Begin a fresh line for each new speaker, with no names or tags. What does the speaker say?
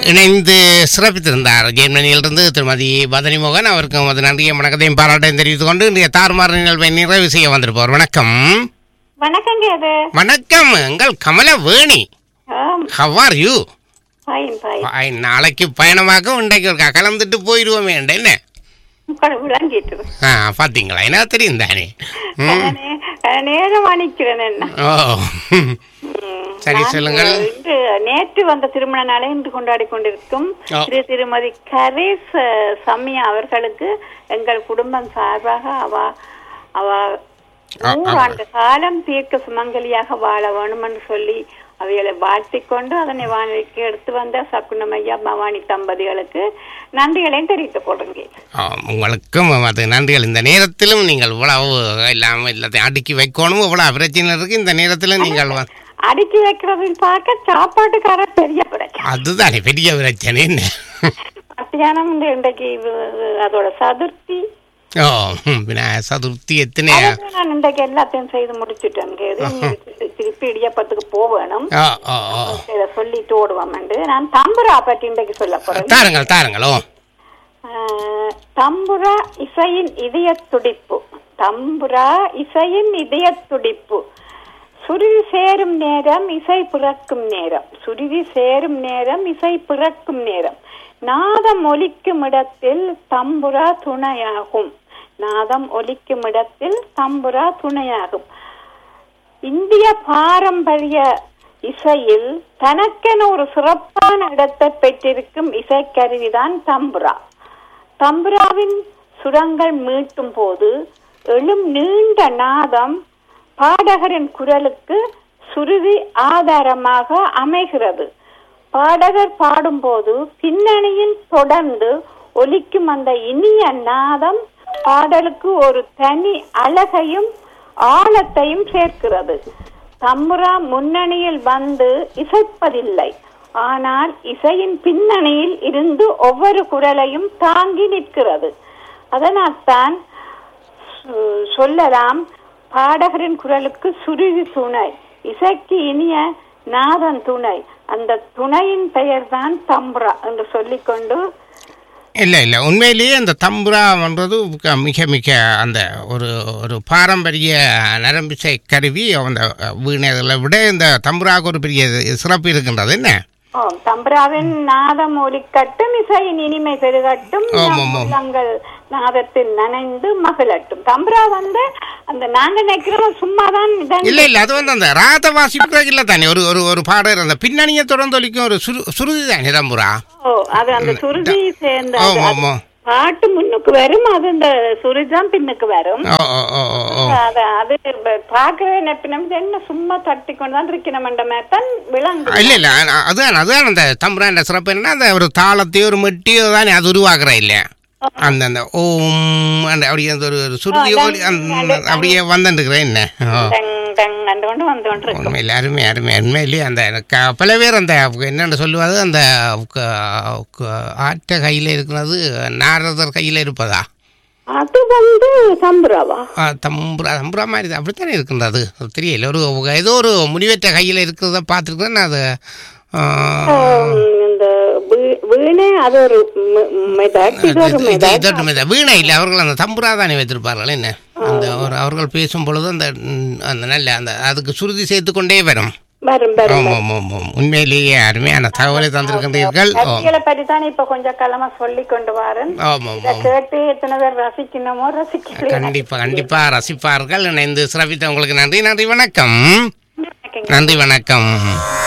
இணைந்து சிறப்பித்திருந்தார் ஜெர்மனியிலிருந்து திருமதி பதனி மோகன் அவருக்கு நமது நன்றியை வணக்கத்தையும் பாராட்டையும் தெரிவித்துக் கொண்டு இன்றைய தார்மார் நிகழ்வை நிறைவு செய்ய வந்திருப்பவர் வணக்கம்
வணக்கங்க அது
வணக்கம் எங்கள் Kamalaveni how are you
fine fine
நாளைக்கு பயணமாக இன்றைக்கு ஒரு கலந்துட்டு போயிடுவோமே என்ன
விளங்கிட்டு
ஆ பார்த்தீங்களா என்ன தெரியும் தானே ம்.
நேரமா நிக்கிறேன் என்ன
ஓ
ம்.
சரி,
நான்
சொல்லுங்கள்.
இன்று நேற்று வந்த திருமண நாளை இன்று கொண்டாடி கொண்டிருக்கும்
ஓ.
திரு திருமதி கரேஸ் அஹ், சம்யா அவர்களுக்கு எங்கள் குடும்பம் சார்பாக அவ அவ
ஆ, ஆ.
நூறாண்டு காலம் தீர்க்க சுமங்கலியாக வாழ வேணும் என்று சொல்லி அவைகளை வாழ்த்திக் கொண்டு அதனை வானிலைக்கு எடுத்து வந்த சக்குனமையா பவானி தம்பதிகளுக்கு நன்றிகளையும் தெரிவித்துக் கொள்கிறேன்
ஆ, உங்களுக்கும் அது நன்றிகள் இந்த நேரத்திலும் நீங்கள் இவ்வளவு இல்லாமல் எல்லாத்தையும் அடுக்கி வைக்கணும் இவ்வளவு பிரச்சனை இருக்கு இந்த நேரத்திலும் நீங்கள் வ-
அடுக்கி வைக்கிறதுன்னு பார்க்க சாப்பாட்டுக்காரர் பெரிய பிரச்சனை
அதுதானே பெரிய பிரச்சனை என்ன
மத்தியானம் இந்த இன்றைக்கு இது- அதோட சதுர்த்தி
ஓ ம், விநாயகர் சதுர்த்தி எத்தனை
அதுக்கு நான் இன்றைக்கு எல்லாத்தையும் செய்து முடிச்சுட்டேன் இது நீ திருப்பி இடியப்பத்துக்கு போவேணும்
ஓ ஓ ஓ
இதை சொல்லிட்டு ஓடுவோம் நான் தம்புரா பற்றி இன்றைக்கு சொல்ல போறேன்
தாருங்கள் தாருங்கள் ஓ
ஆஹ், தம்புரா இசையின் இதய துடிப்பு தம்புரா இசையின் இதய துடிப்பு சுருதி சேரும் நேரம் இசை பிறக்கும் நேரம் சுருதி சேரும் நேரம் இசை பிறக்கும் நேரம் நாதம் ஒலிக்கும் இடத்தில் தம்புரா துணையாகும் நாதம் ஒலிக்கும் இடத்தில் தம்புரா துணையாகும் இந்திய பாரம்பரிய இசையில் தனக்கென ஒரு சிறப்பான இடத்தை பெற்றிருக்கும் இசைக்கருவிதான் தம்புரா தம்புராவின் சுரங்கள் மீட்டும் போது எழும் நீண்ட நாதம் பாடகரின் குரலுக்கு சுருதி ஆதாரமாக அமைகிறது பாடகர் பாடும்போது பின்னணியில் தொடர்ந்து ஒலிக்கும் அந்த இனிய நாதம் பாடலுக்கு ஒரு தனி அழகையும் ஆழத்தையும் சேர்க்கிறது தம்புரா முன்னணியில் வந்து இசைப்பதில்லை ஆனால் இசையின் பின்னணியில் இருந்து ஒவ்வொரு குரலையும் தாங்கி நிற்கிறது அதனால்தான் சொ- சொல்லலாம் பாடகரின் குரலுக்கு சுருதி துணை இசைக்கு இனிய நாதன் துணை அந்த துணையின் பெயர்தான் தம்புரா என்று சொல்லிக்கொண்டு
இல்லை இல்லை உண்மையிலேயே அந்த தம்புரான்றது க- மிக மிக அந்த ஒரு ஒரு பாரம்பரிய நரம்பிசை கருவி அந்த வீணைகளை விட இந்த தம்புராவுக்கு ஒரு பெரிய சிறப்பு இருக்கின்றது என்ன
ஓ தம்புராவின் நாதம் ஒலிக்கட்டும் இசையின் இனிமை பெருகட்டும்
ஆமாம்,
நம்
ஆமாம்.
உள்ளங்கள் நாதத்தில் நனைந்து மகிழட்டும் தம்புரா வந்து அந்த நாங்க நினைக்கிறோம் சும்மாதான் இதான்
இல்லை இல்லை அது வந்து அந்த ராத வாசிப்புக்கு இல்லை தானே ஒரு ஒரு ஒரு பாடல் அந்த பின்னணியை தொடர்ந்து ஒலிக்கும் ஒரு சுரு சுருதி தானே தம்புரா
ஓ அது அந்த சுருதி சேர்ந்த அது-
ஆமாம்,
அது
ஆமாம்.
பாட்டு முன்னுக்கு வரும் அது இந்த சுருதி தான் பின்னுக்கு வரும்
ஓ ஓ ஓ ஓ ஓ
அது அது பார்க்கவே நெப்பினம் என்ன சும்மா தட்டி கொண்டு தான் இருக்கணும்ன்ற மாதிரி தான் விளங்கு
இல்லை இல்லை அதுதான் அதுதான் அந்த தம்புரான சிறப்பு என்ன அந்த ஒரு தாளத்தையோ ஒரு மெட்டியோ தானே அது உருவாக்குற இல்லையா அந்த அந்த ஓம் அந்த அப்படியே அந்த ஒரு ஒரு சுருதியோ அந்த அப்படியே வந்துருக்குறேன் என்ன ஓ
டங் டங் அந்த கொண்டு வந்து கொண்டு இருக்கும்
உண்மையில் அருமை அருமை உண்மையிலேயே அந்த க- பல பேர் அந்த என்னென்னு சொல்லுவது அந்த க- க- ஆட்ட கையில் இருக்கிறது நாரதர் கையில் இருப்பதா
அது வந்து தம்புராவா
ஆ, தம்புரா தம்புரா மாதிரி தான் அப்படித்தானே இருக்கின்றது அது தெரியல ஒரு ஏதோ ஒரு முடிவற்ற கையில் இருக்கிறத பார்த்துருக்கேன் நான் அது ஆ,
ஆம், இந்த வீ- வீணை அது ஒரு ம- மெதட் இது ஒரு
இது
மெதட்
இதோட்டு மீது வீணை இல்லை அவர்கள் அந்த தம்புரா தானே வைத்திருப்பார்கள் என்ன அந்த ஒரு அவர்கள் பேசும் பொழுது அந்த ம், அந்த நல்ல அந்த அதுக்கு சுருதி சேர்த்து கொண்டே வரும்
வரும் வரும்
ஆமாம் ஆமாம் ஆமாம் உண்மையிலேயே அருமையான தகவலை தந்திருக்கின்றீர்கள் ஓ
கருவிகளை பற்றி தான் இப்ப கொஞ்சம் காலமா சொல்லி கொண்டு வரேன்
ஆமாம்
இதை
ஆமாம்
கேட்டு எத்தனை பேர் ரசிக்கணுமோ ரசிக்கலையோ
கண்டிப்பா கண்டிப்பா ரசிப்பார்கள் இணைந்து சிறப்பித்த உங்களுக்கு நன்றி நன்றி வணக்கம்
நினைக்கிறேன்.
நன்றி வணக்கம்